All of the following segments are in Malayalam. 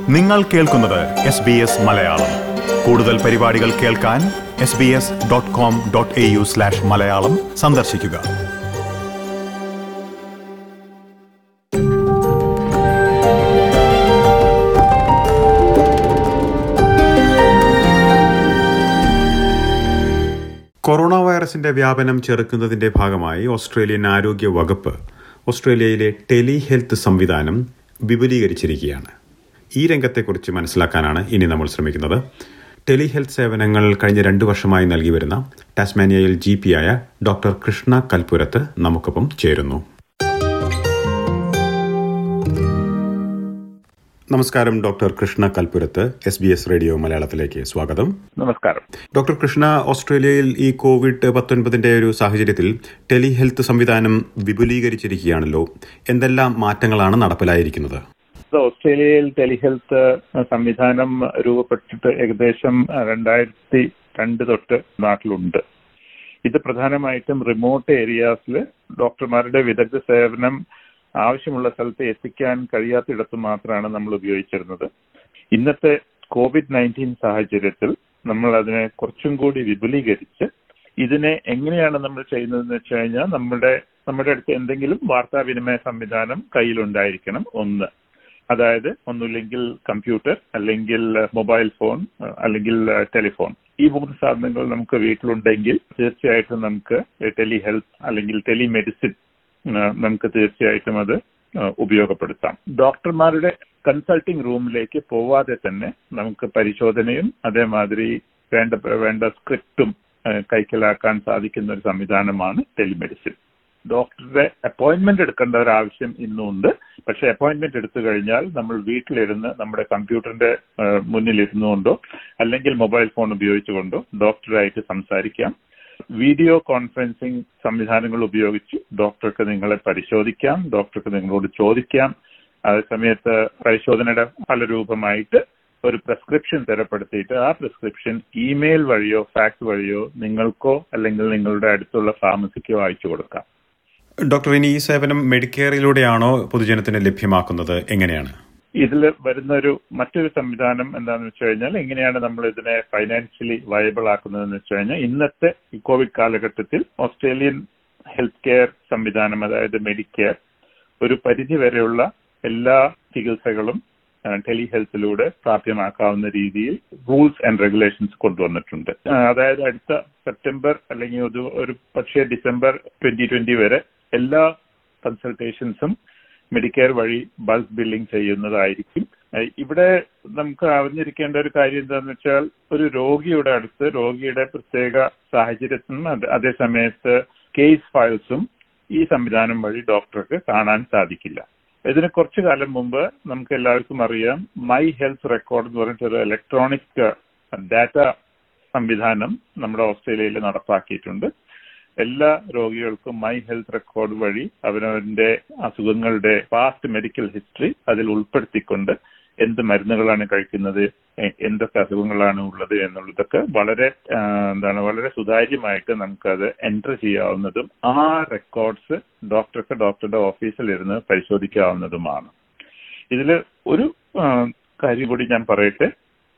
നിങ്ങൾ കേൾക്കുന്നത് എസ് ബി എസ് മലയാളം കൂടുതൽ പരിപാടികൾ കേൾക്കാൻ S B S dot com dot A U slash Malayalam സന്ദർശിക്കുക കൊറോണ വൈറസിന്റെ വ്യാപനം ചെറുക്കുന്നതിന്റെ ഭാഗമായി ഓസ്ട്രേലിയൻ ആരോഗ്യ വകുപ്പ് ഓസ്ട്രേലിയയിലെ ടെലി ഹെൽത്ത് സംവിധാനം വിപുലീകരിച്ചിരിക്കുകയാണ് ഈ രംഗത്തെക്കുറിച്ച് മനസ്സിലാക്കാനാണ് ഇനി നമ്മൾ ശ്രമിക്കുന്നത് ടെലി ഹെൽത്ത് സേവനങ്ങൾ കഴിഞ്ഞ രണ്ടു വർഷമായി നൽകി വരുന്ന ടാസ്മാനിയയിൽ ജി പി ആയ ഡോക്ടർ കൃഷ്ണ കൽപുരത്ത് നമുക്കൊപ്പം ചേരുന്നു നമസ്കാരം doctor Krishna Kalpurath S B S radio മലയാളത്തിലേക്ക് സ്വാഗതം നമസ്കാരം ഡോക്ടർ കൃഷ്ണ ഓസ്ട്രേലിയയിൽ ഈ കോവിഡ് പത്തൊൻപതിന്റെ ഒരു സാഹചര്യത്തിൽ ടെലി ഹെൽത്ത് സംവിധാനം വിപുലീകരിച്ചിരിക്കുകയാണല്ലോ എന്തെല്ലാം മാറ്റങ്ങളാണ് നടപ്പിലായിരിക്കുന്നത് ഇത് ഓസ്ട്രേലിയയിൽ ടെലിഹെൽത്ത് സംവിധാനം രൂപപ്പെട്ടിട്ട് ഏകദേശം രണ്ടായിരത്തി രണ്ട് തൊട്ട് നാട്ടിലുണ്ട് ഇത് പ്രധാനമായിട്ടും റിമോട്ട് ഏരിയാസിൽ ഡോക്ടർമാരുടെ വിദഗ്ധ സേവനം ആവശ്യമുള്ള സ്ഥലത്ത് എത്തിക്കാൻ കഴിയാത്തിടത്ത് മാത്രമാണ് നമ്മൾ ഉപയോഗിച്ചിരുന്നത് ഇന്നത്തെ കോവിഡ് നയൻറ്റീൻ സാഹചര്യത്തിൽ നമ്മൾ അതിനെ കുറച്ചും കൂടി വിപുലീകരിച്ച് ഇതിനെ എങ്ങനെയാണ് നമ്മൾ ചെയ്യുന്നതെന്ന് വെച്ച് കഴിഞ്ഞാൽ നമ്മുടെ നമ്മുടെ അടുത്ത് എന്തെങ്കിലും വാർത്താവിനിമയ സംവിധാനം കയ്യിലുണ്ടായിരിക്കണം ഒന്ന് അതായത് ഒന്നുമില്ലെങ്കിൽ കമ്പ്യൂട്ടർ അല്ലെങ്കിൽ മൊബൈൽ ഫോൺ അല്ലെങ്കിൽ ടെലിഫോൺ ഈ മൂന്ന് സാധനങ്ങൾ നമുക്ക് വീട്ടിലുണ്ടെങ്കിൽ തീർച്ചയായിട്ടും നമുക്ക് ടെലി ഹെൽത്ത് അല്ലെങ്കിൽ ടെലിമെഡിസിൻ നമുക്ക് തീർച്ചയായിട്ടും അത് ഉപയോഗപ്പെടുത്താം ഡോക്ടർമാരുടെ കൺസൾട്ടിംഗ് റൂമിലേക്ക് പോവാതെ തന്നെ നമുക്ക് പരിശോധനയും അതേമാതിരി വേണ്ട വേണ്ട സ്ക്രിപ്റ്റും കൈക്കലാക്കാൻ സാധിക്കുന്ന ഒരു സംവിധാനമാണ് ടെലിമെഡിസിൻ ഡോക്ടറുടെ അപ്പോയിന്റ്മെന്റ് എടുക്കേണ്ട ഒരു ആവശ്യം ഇന്നുണ്ട് പക്ഷെ അപ്പോയിന്റ്മെന്റ് എടുത്തു കഴിഞ്ഞാൽ നമ്മൾ വീട്ടിലിരുന്ന് നമ്മുടെ കമ്പ്യൂട്ടറിന്റെ മുന്നിൽ ഇരുന്നുകൊണ്ടോ അല്ലെങ്കിൽ മൊബൈൽ ഫോൺ ഉപയോഗിച്ചുകൊണ്ടോ ഡോക്ടറായിട്ട് സംസാരിക്കാം വീഡിയോ കോൺഫറൻസിംഗ് സംവിധാനങ്ങൾ ഉപയോഗിച്ച് ഡോക്ടർക്ക് നിങ്ങളെ പരിശോധിക്കാം ഡോക്ടർക്ക് നിങ്ങളോട് ചോദിക്കാം അതേസമയത്ത് പരിശോധനയുടെ ഫലരൂപമായിട്ട് ഒരു പ്രിസ്ക്രിപ്ഷൻ തരപ്പെടുത്തിയിട്ട് ആ പ്രിസ്ക്രിപ്ഷൻ ഇമെയിൽ വഴിയോ ഫാക്സ് വഴിയോ നിങ്ങൾക്കോ അല്ലെങ്കിൽ നിങ്ങളുടെ അടുത്തുള്ള ഫാർമസിക്കോ അയച്ചു കൊടുക്കാം ഡോക്ടർ ഇനി ഈ സേവനം മെഡിക്കെയറിലൂടെയാണോ പൊതുജനത്തിന് ലഭ്യമാക്കുന്നത് എങ്ങനെയാണ് ഇതിൽ വരുന്ന ഒരു മറ്റൊരു സംവിധാനം എന്താണെന്ന് വെച്ച് കഴിഞ്ഞാൽ എങ്ങനെയാണ് നമ്മൾ ഇതിനെ ഫൈനാൻഷ്യലി വയബിൾ ആക്കുന്നതെന്ന് വെച്ച് കഴിഞ്ഞാൽ ഇന്നത്തെ ഈ കോവിഡ് കാലഘട്ടത്തിൽ ഓസ്ട്രേലിയൻ ഹെൽത്ത് കെയർ സംവിധാനം അതായത് മെഡിക്കെയർ ഒരു പരിധി വരെയുള്ള എല്ലാ ചികിത്സകളും ടെലി ഹെൽത്തിലൂടെ പ്രാപ്യമാക്കാവുന്ന രീതിയിൽ റൂൾസ് ആൻഡ് റെഗുലേഷൻസ് കൊണ്ടുവന്നിട്ടുണ്ട് അതായത് അടുത്ത സെപ്റ്റംബർ അല്ലെങ്കിൽ ഒരു ഒരു പക്ഷേ ഡിസംബർ ട്വന്റി ട്വന്റി വരെ എല്ലാ കൺസൾട്ടേഷൻസും മെഡിക്കെയർ വഴി ബൾക്ക് ബില്ലിംഗ് ചെയ്യുന്നതായിരിക്കും ഇവിടെ നമുക്ക് അറിഞ്ഞിരിക്കേണ്ട ഒരു കാര്യം എന്താണെന്ന് വെച്ചാൽ ഒരു രോഗിയുടെ അടുത്ത് രോഗിയുടെ പ്രത്യേക സാഹചര്യത്തിനും അതേ സമയത്ത് കേസ് ഫയൽസും ഈ സംവിധാനം വഴി ഡോക്ടർക്ക് കാണാൻ സാധിക്കില്ല ഇതിന് കുറച്ചു കാലം മുമ്പ് നമുക്ക് എല്ലാവർക്കും അറിയാം മൈ ഹെൽത്ത് റെക്കോർഡ് എന്ന് പറഞ്ഞിട്ട് ഒരു ഇലക്ട്രോണിക് ഡാറ്റ സംവിധാനം നമ്മുടെ ഓസ്ട്രേലിയയിൽ നടപ്പാക്കിയിട്ടുണ്ട് എല്ലാ രോഗികൾക്കും മൈ ഹെൽത്ത് റെക്കോർഡ് വഴി അവരവരുടെ അസുഖങ്ങളുടെ പാസ്റ്റ് മെഡിക്കൽ ഹിസ്റ്ററി അതിൽ ഉൾപ്പെടുത്തിക്കൊണ്ട് എന്ത് മരുന്നുകളാണ് കഴിക്കുന്നത് എന്തൊക്കെ അസുഖങ്ങളാണ് ഉള്ളത് എന്നുള്ളതൊക്കെ വളരെ എന്താണ് വളരെ സുതാര്യമായിട്ട് നമുക്കത് എൻറ്റർ ചെയ്യാവുന്നതും ആ റെക്കോർഡ്സ് ഡോക്ടർക്ക് ഡോക്ടറുടെ ഓഫീസിൽ ഇരുന്ന് പരിശോധിക്കാവുന്നതുമാണ് ഇതിൽ ഒരു കാര്യം കൂടി ഞാൻ പറയട്ടെ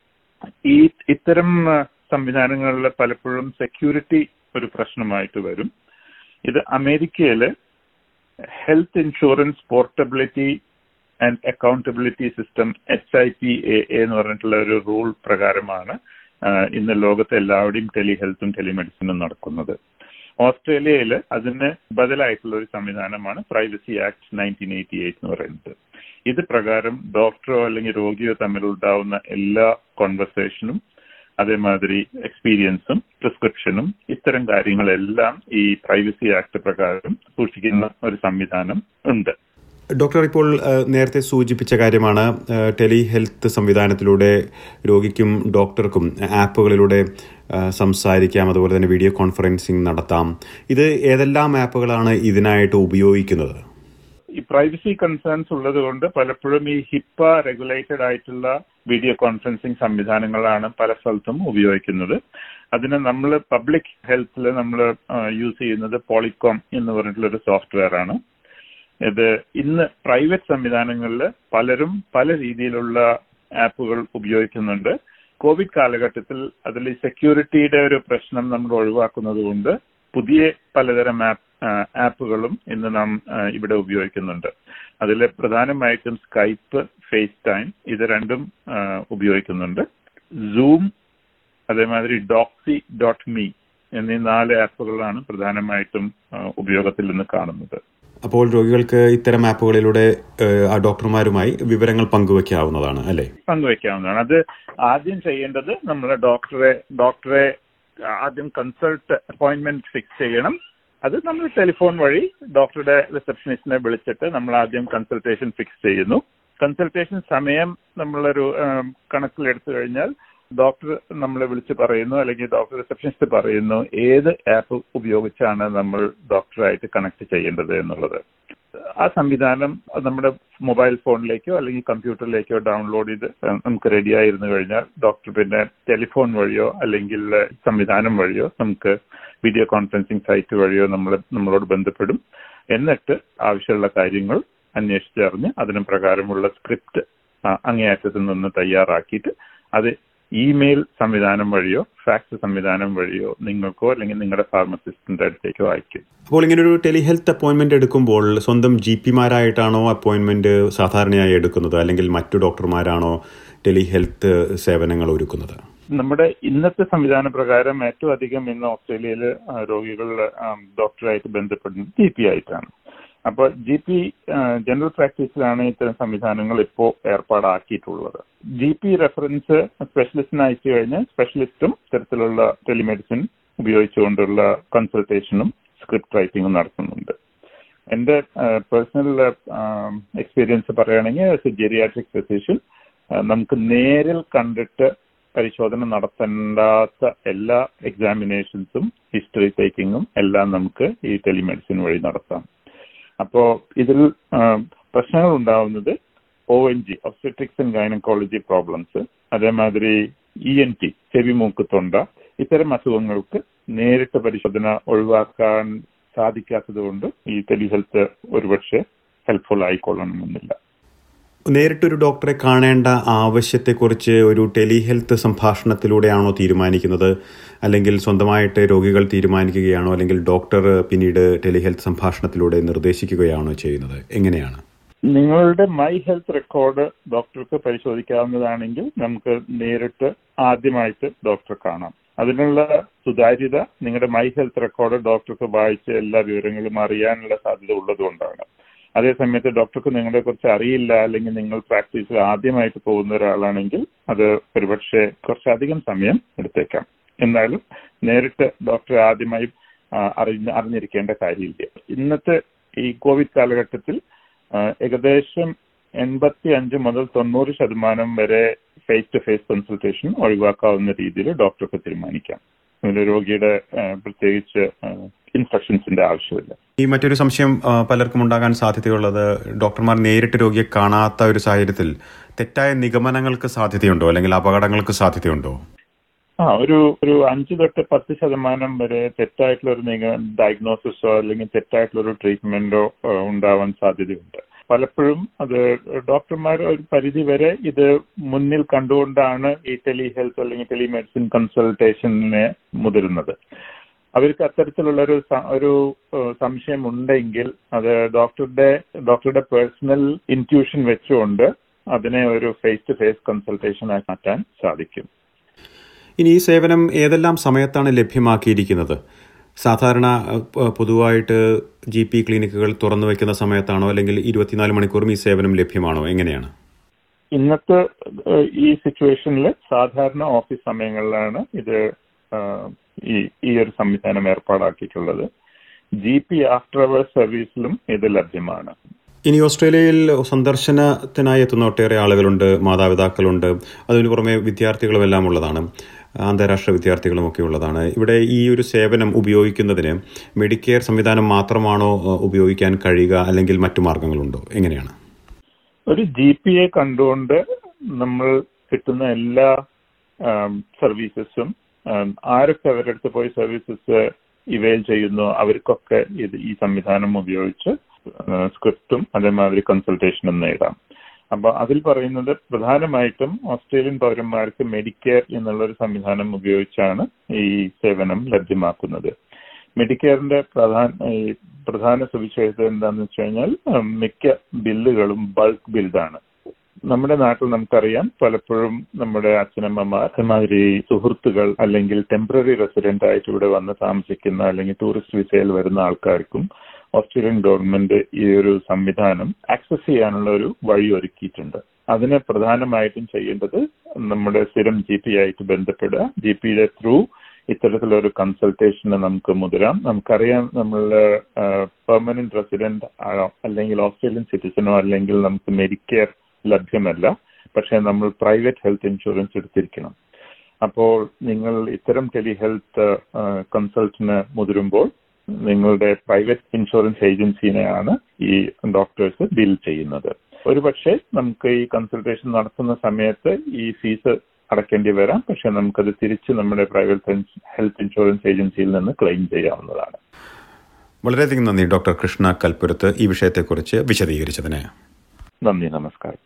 ഈ ഇത്തരം സംവിധാനങ്ങളിൽ പലപ്പോഴും സെക്യൂരിറ്റി ഒരു പ്രശ്നമായിട്ട് വരും ഇത് അമേരിക്കയില് health insurance portability and accountability system H I P A എന്ന് പറഞ്ഞിട്ടുള്ള ഒരു റൂൾ പ്രകാരമാണ് ഇന്ന് ലോകത്തെ എല്ലാവരുടെയും ടെലി ഹെൽത്തും ടെലിമെഡിസിനും നടക്കുന്നത് ഓസ്ട്രേലിയയിൽ അതിന് ബദലായിട്ടുള്ള ഒരു സംവിധാനമാണ് privacy act nineteen eighty eight എന്ന് പറയുന്നത് ഇത് പ്രകാരം ഡോക്ടറോ അല്ലെങ്കിൽ രോഗിയോ തമ്മിലുണ്ടാവുന്ന എല്ലാ കോൺവെർസേഷനും അതേമാതിരി എക്സ്പീരിയൻസും പ്രിസ്ക്രിപ്ഷനും ഇത്തരം കാര്യങ്ങളെല്ലാം ഈ പ്രൈവസി ആക്ട് പ്രകാരം സൂക്ഷിക്കുന്ന ഒരു സംവിധാനം ഉണ്ട് ഡോക്ടർ ഇപ്പോൾ നേരത്തെ സൂചിപ്പിച്ച കാര്യമാണ് ടെലി ഹെൽത്ത് സംവിധാനത്തിലൂടെ രോഗിക്കും ഡോക്ടർക്കും ആപ്പുകളിലൂടെ സംസാരിക്കാം അതുപോലെ തന്നെ വീഡിയോ കോൺഫറൻസിംഗ് നടത്താം ഇത് ഏതെല്ലാം ആപ്പുകളാണ് ഇതിനായിട്ട് ഉപയോഗിക്കുന്നത് ഈ പ്രൈവസി കൺസേൺസ് ഉള്ളത് കൊണ്ട് പലപ്പോഴും ഈ ഹിപ്പ റെഗുലേറ്റഡ് ആയിട്ടുള്ള വീഡിയോ കോൺഫറൻസിംഗ് സംവിധാനങ്ങളാണ് പല സ്ഥലത്തും ഉപയോഗിക്കുന്നത് അതിന് നമ്മൾ പബ്ലിക് ഹെൽത്തിൽ നമ്മൾ യൂസ് ചെയ്യുന്നത് പോളികോം എന്ന് പറഞ്ഞിട്ടുള്ള ഒരു സോഫ്റ്റ്വെയർ ആണ് ഇത് ഇന്ന് പ്രൈവറ്റ് സംവിധാനങ്ങളിൽ പലരും പല രീതിയിലുള്ള ആപ്പുകൾ ഉപയോഗിക്കുന്നുണ്ട് കോവിഡ് കാലഘട്ടത്തിൽ അതിൽ സെക്യൂരിറ്റിയുടെ ഒരു പ്രശ്നം നമ്മൾ ഒഴിവാക്കുന്നത് കൊണ്ട് പുതിയ പലതരം ആപ്പ് ആപ്പുകളും ഇന്ന് നാം ഇവിടെ ഉപയോഗിക്കുന്നുണ്ട് അതിൽ പ്രധാനമായിട്ടും സ്കൈപ്പ് ഫേസ് ടൈം ഇത് രണ്ടും ഉപയോഗിക്കുന്നുണ്ട് സൂം അതേമാതിരി ഡോക്സി ഡോട്ട് മീ എന്നീ നാല് ആപ്പുകളാണ് പ്രധാനമായിട്ടും ഉപയോഗത്തിൽ നിന്ന് കാണുന്നത് അപ്പോൾ രോഗികൾക്ക് ഇത്തരം ആപ്പുകളിലൂടെ ആ ഡോക്ടർമാരുമായി വിവരങ്ങൾ പങ്കുവെക്കാവുന്നതാണ് അല്ലേ പങ്കുവെക്കാവുന്നതാണ് അത് ആദ്യം ചെയ്യേണ്ടത് നമ്മുടെ ഡോക്ടറെ ഡോക്ടറെ ആദ്യം കൺസൾട്ട് അപ്പോയിന്റ്മെന്റ് ഫിക്സ് ചെയ്യണം അത് നമ്മൾ ടെലിഫോൺ വഴി ഡോക്ടറുടെ റിസപ്ഷനിസ്റ്റിനെ വിളിച്ചിട്ട് നമ്മൾ ആദ്യം കൺസൾട്ടേഷൻ ഫിക്സ് ചെയ്യുന്നു കൺസൾട്ടേഷൻ സമയം നമ്മളൊരു കണക്കിലെടുത്തു കഴിഞ്ഞാൽ ഡോക്ടർ നമ്മളെ വിളിച്ച് പറയുന്നു അല്ലെങ്കിൽ ഡോക്ടർ റിസപ്ഷനിസ്റ്റ് പറയുന്നു ഏത് ആപ്പ് ഉപയോഗിച്ചാണ് നമ്മൾ ഡോക്ടറായിട്ട് കണക്ട് ചെയ്യേണ്ടത് എന്നുള്ളത് ആ സംവിധാനം നമ്മുടെ മൊബൈൽ ഫോണിലേക്കോ അല്ലെങ്കിൽ കമ്പ്യൂട്ടറിലേക്കോ ഡൗൺലോഡ് ചെയ്ത് നമുക്ക് റെഡി ആയിരുന്നു കഴിഞ്ഞാൽ ഡോക്ടർ പിന്നെ ടെലിഫോൺ വഴിയോ അല്ലെങ്കിൽ സംവിധാനം വഴിയോ നമുക്ക് വീഡിയോ കോൺഫറൻസിങ് സൈറ്റ് വഴിയോ നമ്മൾ നമ്മളോട് ബന്ധപ്പെടും എന്നിട്ട് ആവശ്യമുള്ള കാര്യങ്ങൾ അന്വേഷിച്ചറിഞ്ഞ് അതിന് പ്രകാരമുള്ള സ്ക്രിപ്റ്റ് അങ്ങേയറ്റത്തിൽ നിന്ന് തയ്യാറാക്കിയിട്ട് അത് ഇമെയിൽ സംവിധാനം വഴിയോ ഫാക്സ് സംവിധാനം വഴിയോ നിങ്ങൾക്കോ അല്ലെങ്കിൽ നിങ്ങളുടെ ഫാർമസിസ്റ്റിന്റെ അടുത്തേക്കോ അയക്കും അപ്പോൾ ഇങ്ങനെ ഒരു ടെലിഹെൽത്ത് അപ്പോയിന്റ്മെന്റ് എടുക്കുമ്പോൾ സ്വന്തം ജി പിമാരായിട്ടാണോ അപ്പോയിന്റ്മെന്റ് സാധാരണയായി എടുക്കുന്നത് അല്ലെങ്കിൽ മറ്റു ഡോക്ടർമാരാണോ ടെലിഹെൽത്ത് സേവനങ്ങൾ ഒരുക്കുന്നത് നമ്മുടെ ഇന്നത്തെ സംവിധാന പ്രകാരം ഏറ്റവും അധികം ഇന്ന് ഓസ്ട്രേലിയയിൽ രോഗികൾ ഡോക്ടറായിട്ട് ബന്ധപ്പെടുന്നത് ജി പി ആയിട്ടാണ് അപ്പോൾ ജി പി ജനറൽ പ്രാക്ടീസിലാണ് ഇത്തരം സംവിധാനങ്ങൾ ഇപ്പോൾ ഏർപ്പാടാക്കിയിട്ടുള്ളത് ജി പി റെഫറൻസ് സ്പെഷ്യലിസ്റ്റിന് അയച്ചു കഴിഞ്ഞാൽ സ്പെഷ്യലിസ്റ്റും ഇത്തരത്തിലുള്ള ടെലിമെഡിസിൻ ഉപയോഗിച്ചുകൊണ്ടുള്ള കൺസൾട്ടേഷനും സ്ക്രിപ്റ്റ് റൈറ്റിംഗും നടത്തുന്നുണ്ട് എന്റെ പേഴ്സണൽ എക്സ്പീരിയൻസ് പറയുകയാണെങ്കിൽ ജെറിയാട്രിക് ഫിസിഷ്യൻ നമുക്ക് നേരിൽ കണ്ടിട്ട് പരിശോധന നടത്തേണ്ടാത്ത എല്ലാ എക്സാമിനേഷൻസും ഹിസ്റ്ററി ടേക്കിങ്ങും എല്ലാം നമുക്ക് ഈ ടെലിമെഡിസിൻ വഴി നടത്താം അപ്പോ ഇതിൽ പ്രശ്നങ്ങൾ ഉണ്ടാവുന്നത് O N G obstetrics and gynaecology problems അതേമാതിരി ഇ എൻ ടി ചെവി മൂക്ക് തൊണ്ട ഇത്തരം അസുഖങ്ങൾക്ക് നേരിട്ട് പരിശോധന ഒഴിവാക്കാൻ സാധിക്കാത്തത് കൊണ്ട് ഈ ടെലിഹെൽത്ത് ഒരുപക്ഷെ ഹെൽപ്ഫുൾ ആയിക്കൊള്ളണമെന്നില്ല നേരിട്ടൊരു ഡോക്ടറെ കാണേണ്ട ആവശ്യത്തെക്കുറിച്ച് ഒരു ടെലിഹെൽത്ത് സംഭാഷണത്തിലൂടെയാണോ തീരുമാനിക്കുന്നത് അല്ലെങ്കിൽ സ്വന്തമായിട്ട് രോഗികൾ തീരുമാനിക്കുകയാണോ അല്ലെങ്കിൽ ഡോക്ടർ പിന്നീട് ടെലിഹെൽത്ത് സംഭാഷണത്തിലൂടെ നിർദ്ദേശിക്കുകയാണോ ചെയ്യുന്നത് എങ്ങനെയാണ് നിങ്ങളുടെ മൈ ഹെൽത്ത് റെക്കോർഡ് ഡോക്ടർക്ക് പരിശോധിക്കാവുന്നതാണെങ്കിൽ നമുക്ക് നേരിട്ട് ആദ്യമായിട്ട് ഡോക്ടറെ കാണാം അതിനുള്ള സുതാര്യത നിങ്ങളുടെ മൈ ഹെൽത്ത് റെക്കോർഡ് ഡോക്ടർക്ക് വായിച്ച് എല്ലാ വിവരങ്ങളും അറിയാനുള്ള സാധ്യത ഉള്ളതുകൊണ്ടാണ് അതേസമയത്ത് ഡോക്ടർക്ക് നിങ്ങളെ കുറിച്ച് അറിയില്ല അല്ലെങ്കിൽ നിങ്ങൾ പ്രാക്ടീസിൽ ആദ്യമായിട്ട് പോകുന്ന ഒരാളാണെങ്കിൽ അത് ഒരുപക്ഷെ കുറച്ചധികം സമയം എടുത്തേക്കാം എന്നാലും നേരിട്ട് ഡോക്ടറെ ആദ്യമായി അറിഞ്ഞ അറിഞ്ഞിരിക്കേണ്ട കാര്യമില്ല ഇന്നത്തെ ഈ കോവിഡ് കാലഘട്ടത്തിൽ ഏകദേശം എൺപത്തി അഞ്ച് മുതൽ തൊണ്ണൂറ് ശതമാനം വരെ ഫേസ് ടു ഫേസ് കൺസൾട്ടേഷൻ ഒഴിവാക്കാവുന്ന രീതിയിൽ ഡോക്ടർക്ക് തീരുമാനിക്കാം അതിന് രോഗിയുടെ പ്രത്യേകിച്ച് ഇൻസ്ട്രക്ഷൻസിന്റെ ആവശ്യമില്ല ഈ മറ്റൊരു സംശയം പലർക്കും ഉണ്ടാകാൻ സാധ്യതയുള്ളത് ഡോക്ടർമാർ നേരിട്ട് രോഗിയെ കാണാത്ത ഒരു സാഹചര്യത്തിൽ തെറ്റായ നിഗമനങ്ങൾക്ക് സാധ്യതയുണ്ടോ അല്ലെങ്കിൽ അപകടങ്ങൾക്ക് സാധ്യതയുണ്ടോ ആ ഒരു ഒരു അഞ്ച് തൊട്ട് പത്ത് ശതമാനം വരെ തെറ്റായിട്ടുള്ള ഒരു ഡയഗ്നോസിസോ അല്ലെങ്കിൽ തെറ്റായിട്ടുള്ള ഒരു ട്രീറ്റ്മെന്റോ ഉണ്ടാവാൻ സാധ്യതയുണ്ട് പലപ്പോഴും അത് ഡോക്ടർമാർ ഒരു പരിധി വരെ ഇത് മുന്നിൽ കണ്ടുകൊണ്ടാണ് ഈ ടെലി ഹെൽത്ത് അല്ലെങ്കിൽ ടെലിമെഡിസിൻ കൺസൾട്ടേഷനെ മുതിരുന്നത് അവർക്ക് അത്തരത്തിലുള്ള ഒരു ഒരു സംശയം ഉണ്ടെങ്കിൽ അത് ഡോക്ടറുടെ ഡോക്ടറുടെ പേഴ്സണൽ ഇൻറ്റ്യൂഷൻ വെച്ചുകൊണ്ട് അതിനെ ഒരു ഫേസ് ടു ഫേസ് കൺസൾട്ടേഷൻ ആയി മാറ്റാൻ സാധിക്കും ഇനി ഈ സേവനം ഏതെല്ലാം സമയത്താണ് ലഭ്യമാക്കിയിരിക്കുന്നത് സാധാരണ പൊതുവായിട്ട് ജി പി ക്ലിനിക്കുകൾ തുറന്നു വയ്ക്കുന്ന സമയത്താണോ അല്ലെങ്കിൽ ഇരുപത്തിനാല് മണിക്കൂറും ഈ സേവനം ലഭ്യമാണോ എങ്ങനെയാണ് ഇന്നത്തെ ഈ സിറ്റുവേഷനിൽ സാധാരണ ഓഫീസ് സമയങ്ങളിലാണ് ഇത് ഈ ഈ ഒരു സംവിധാനം ഏർപ്പാടാക്കിയിട്ടുള്ളത് ജി പി ആഫ്റ്റർ അവർ സർവീസിലും ഇത് ലഭ്യമാണ് ഇനി ഓസ്ട്രേലിയയിൽ സന്ദർശനത്തിനായി എത്തുന്ന ഒട്ടേറെ ആളുകളുണ്ട് മാതാപിതാക്കളുണ്ട് അതിനു പുറമെ വിദ്യാർത്ഥികളും എല്ലാം ഉള്ളതാണ് അന്താരാഷ്ട്ര വിദ്യാർത്ഥികളും ഒക്കെ ഉള്ളതാണ് ഇവിടെ ഈ ഒരു സേവനം ഉപയോഗിക്കുന്നതിന് മെഡിക്കെയർ സംവിധാനം മാത്രമാണോ ഉപയോഗിക്കാൻ കഴിയുക അല്ലെങ്കിൽ മറ്റു മാർഗങ്ങളുണ്ടോ എങ്ങനെയാണ് ഒരു ജി പി എ കണ്ടുകൊണ്ട് നമ്മൾ കിട്ടുന്ന എല്ലാ സർവീസസും ആരൊക്കെ അവരുടെ അടുത്ത് പോയി സർവീസസ് ഇവയിൽ ചെയ്യുന്നു അവർക്കൊക്കെ ഇത് ഈ സംവിധാനം ഉപയോഗിച്ച് സ്ക്രിപ്റ്റും അതേമാതിരി കൺസൾട്ടേഷനും നേടാം അപ്പൊ അതിൽ പറയുന്നത് പ്രധാനമായിട്ടും ഓസ്ട്രേലിയൻ പൗരന്മാർക്ക് മെഡിക്കെയർ എന്നുള്ള ഒരു സംവിധാനം ഉപയോഗിച്ചാണ് ഈ സേവനം ലഭ്യമാക്കുന്നത് മെഡിക്കെയറിന്റെ പ്രധാന ഈ പ്രധാന സവിശേഷത എന്താണെന്ന് വെച്ച് കഴിഞ്ഞാൽ ഉം, മിക്ക ബില്ലുകളും ബൾക്ക് ബിൽഡാണ് നമ്മുടെ നാട്ടിൽ നമുക്കറിയാം പലപ്പോഴും നമ്മുടെ അച്ഛനമ്മമാർ അതുമാതിരി സുഹൃത്തുക്കൾ അല്ലെങ്കിൽ ടെമ്പററി റെസിഡന്റ് ആയിട്ട് ഇവിടെ വന്ന് താമസിക്കുന്ന അല്ലെങ്കിൽ ടൂറിസ്റ്റ് വിസയിൽ വരുന്ന ആൾക്കാർക്കും ഓസ്ട്രേലിയൻ ഗവൺമെന്റ് ഈ ഒരു സംവിധാനം ആക്സസ് ചെയ്യാനുള്ള ഒരു വഴി ഒരുക്കിയിട്ടുണ്ട് അതിന് പ്രധാനമായിട്ടും ചെയ്യേണ്ടത് നമ്മുടെ സ്ഥിരം ജി പി ആയിട്ട് ബന്ധപ്പെടുക ജി പിയുടെ ത്രൂ ഇത്തരത്തിലൊരു കൺസൾട്ടേഷന് നമുക്ക് മുതിരാം നമുക്കറിയാം നമ്മൾ പെർമനന്റ് റെസിഡന്റ് ആണോ അല്ലെങ്കിൽ ഓസ്ട്രേലിയൻ സിറ്റിസണോ അല്ലെങ്കിൽ നമുക്ക് മെഡിക്കെയർ ലഭ്യമല്ല പക്ഷെ നമ്മൾ പ്രൈവറ്റ് ഹെൽത്ത് ഇൻഷുറൻസ് എടുത്തിരിക്കണം അപ്പോൾ നിങ്ങൾ ഇത്തരം ടെലി ഹെൽത്ത് കൺസൾട്ടിന് മുതിരുമ്പോൾ നിങ്ങളുടെ പ്രൈവറ്റ് ഇൻഷുറൻസ് ഏജൻസിനെയാണ് ഈ ഡോക്ടേഴ്സ് ബിൽ ചെയ്യുന്നത് ഒരുപക്ഷെ നമുക്ക് ഈ കൺസൾട്ടേഷൻ നടത്തുന്ന സമയത്ത് ഈ ഫീസ് അടയ്ക്കേണ്ടി വരാം പക്ഷെ നമുക്കത് തിരിച്ച് നമ്മുടെ പ്രൈവറ്റ് ഹെൽത്ത് ഇൻഷുറൻസ് ഏജൻസിയിൽ നിന്ന് ക്ലെയിം ചെയ്യാവുന്നതാണ് വളരെയധികം നന്ദി ഡോക്ടർ കൃഷ്ണ കൽപ്പുരത്ത് ഈ വിഷയത്തെക്കുറിച്ച് വിശദീകരിച്ചതിന് നന്ദി നമസ്കാരം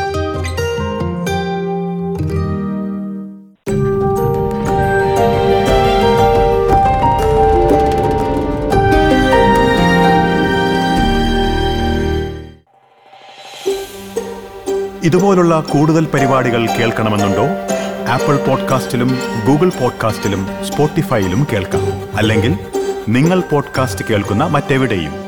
ഇതുപോലുള്ള കൂടുതൽ പരിപാടികൾ കേൾക്കണമെന്നുണ്ടോ ആപ്പിൾ പോഡ്കാസ്റ്റിലും ഗൂഗിൾ പോഡ്കാസ്റ്റിലും സ്പോട്ടിഫൈയിലും കേൾക്കാം അല്ലെങ്കിൽ നിങ്ങൾ പോഡ്കാസ്റ്റ് കേൾക്കുന്ന മറ്റെവിടെയും